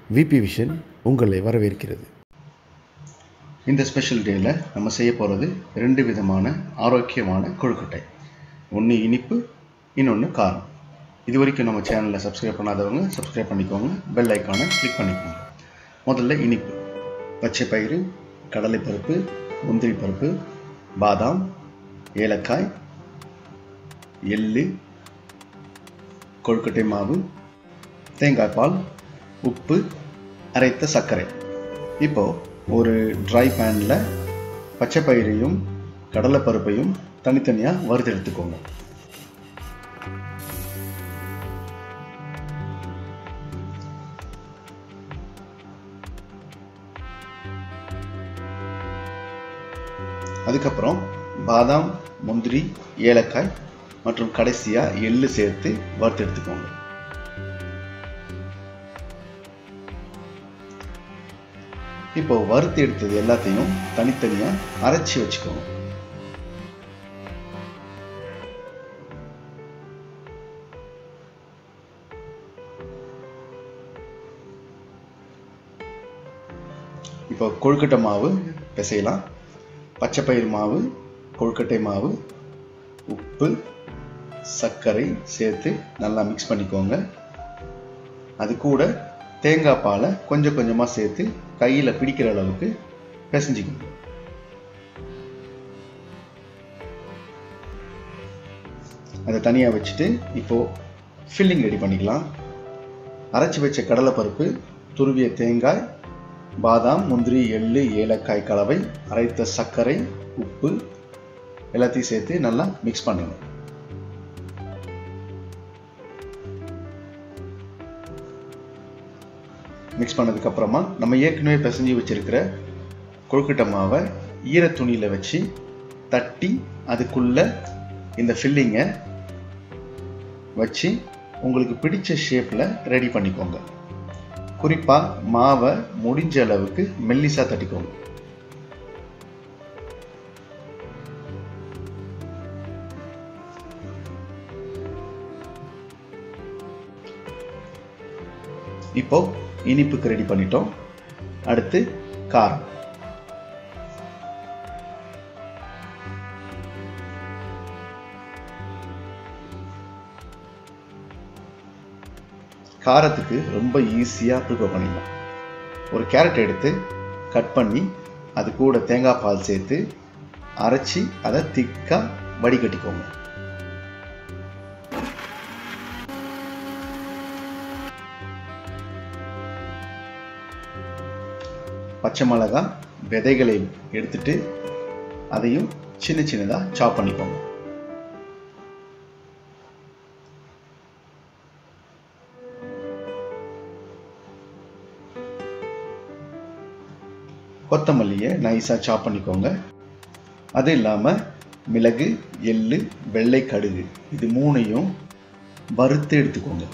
VP vision உங்களை வரவேற்கிறது இந்த ஸ்பெஷல் டேயில் நம்ம செய்ய போகிறது ரெண்டு விதமான ஆரோக்கியமான கொழுக்கட்டை ஒன்று இனிப்பு இன்னொன்று காரம் இது வரைக்கும் நம்ம சேனலை சப்ஸ்கிரைப் பண்ணாதவங்க சப்ஸ்கிரைப் பண்ணிக்கோங்க பெல் ஐக்கானை கிளிக் பண்ணிக்கோங்க முதல்ல இனிப்பு பச்சை பயிறு கடலைப்பருப்பு முந்திரி பருப்பு பாதாம் ஏலக்காய் எள்ளு கொழுக்கட்டை மாவு தேங்காய் பால் உப்பு அரைத்த சர்க்கரை இப்போ ஒரு ட்ரை பேனில் பச்சை பயிரையும் கடலைப்பருப்பையும் தனித்தனியாக வறுத்தெடுத்துக்கோங்க அதுக்கப்புறம் பாதாம் முந்திரி ஏலக்காய் மற்றும் கடைசியாக எள்ளு சேர்த்து வறுத்து எடுத்துக்கோங்க இப்போ வறுத்து எடுத்தது எல்லாத்தையும் தனித்தனியாக அரைச்சி வச்சுக்கோங்க இப்போ கொழுக்கட்டை மாவு பிசையலாம் பச்சைப்பயிறு மாவு கொழுக்கட்டை மாவு உப்பு சர்க்கரை சேர்த்து நல்லா மிக்ஸ் பண்ணிக்கோங்க அது கூட தேங்காய் பாலை கொஞ்சம் கொஞ்சமாக சேர்த்து கையில் பிடிக்கிற அளவுக்கு பிசைஞ்சிக்கணும் அதை தனியாக வச்சுட்டு இப்போது ஃபில்லிங் ரெடி பண்ணிக்கலாம் அரைச்சி வச்ச கடலைப்பருப்பு துருவிய தேங்காய் பாதாம் முந்திரி எள்ளு ஏலக்காய் கலவை அரைத்த சர்க்கரை உப்பு எல்லாத்தையும் சேர்த்து நல்லா மிக்ஸ் பண்ணணும் மிக்ஸ் பண்ணதுக்கு அப்புறமா நம்ம ஏற்கனவே பிசைஞ்சு வச்சிருக்கிற கொழுக்கட்டை மாவை ஈர துணியில் வச்சு தட்டி அதுக்குள்ள இந்த ஃபில்லிங்கை வச்சு உங்களுக்கு பிடிச்ச ஷேப்பில் ரெடி பண்ணிக்கோங்க குறிப்பாக மாவை முடிஞ்ச அளவுக்கு மெல்லிசாக தட்டிக்கோங்க இப்போ இனிப்புக்கு ரெடி பண்ணிட்டோம் அடுத்து காரம் காரத்துக்கு ரொம்ப ஈஸியாக ப்ரிப்பேர் பண்ணிடலாம் ஒரு கேரட் எடுத்து கட் பண்ணி அது கூட தேங்காய் பால் சேர்த்து அரைச்சி அதை திக்காக வடிகட்டிக்கோங்க பச்சை மிளகா விதைகளை எடுத்துட்டு அதையும் சின்ன சின்னதாக சாப் பண்ணிக்கோங்க கொத்தமல்லியை நைஸாக சாப் பண்ணிக்கோங்க அது இல்லாமல் மிளகு எள்ளு வெள்ளை கடுகு இது மூணையும் வறுத்து எடுத்துக்கோங்க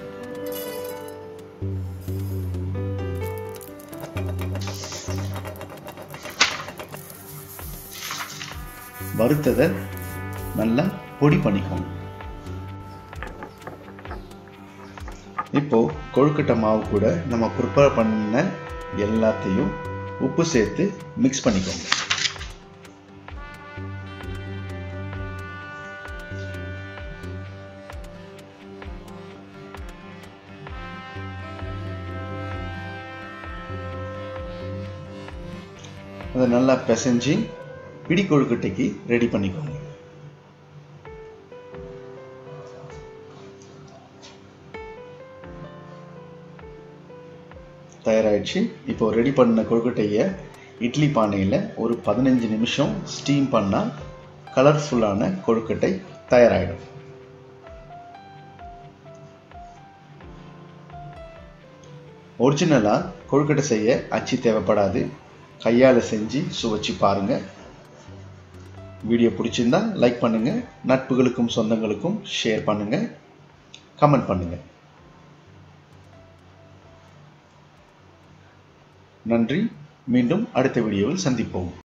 வறுத்ததை நல்லா பொடி பண்ணிக்கோங்க இப்போ கொழுக்கட்டை மாவு கூட நம்ம ப்ரிப்பேர் பண்ண எல்லாத்தையும் உப்பு சேர்த்து மிக்ஸ் பண்ணிக்கோங்க அதை நல்லா பிசைஞ்சு பிடி கொழுக்கட்டைக்கு ரெடி பண்ணிக்கோங்க தயாராகிடுச்சு இப்போ ரெடி பண்ண கொழுக்கட்டையை இட்லி பானையில் ஒரு பதினஞ்சு நிமிஷம் ஸ்டீம் பண்ணால் கலர்ஃபுல்லான கொழுக்கட்டை தயாராகிடும் ஒரிஜினலாக கொழுக்கட்டை செய்ய அச்சு தேவைப்படாது கையால் செஞ்சு சுவைச்சு பாருங்கள் வீடியோ பிடிச்சிருந்தா லைக் பண்ணுங்கள் நட்புகளுக்கும் சொந்தங்களுக்கும் ஷேர் பண்ணுங்கள் கமெண்ட் பண்ணுங்கள் நன்றி மீண்டும் அடுத்த வீடியோவில் சந்திப்போம்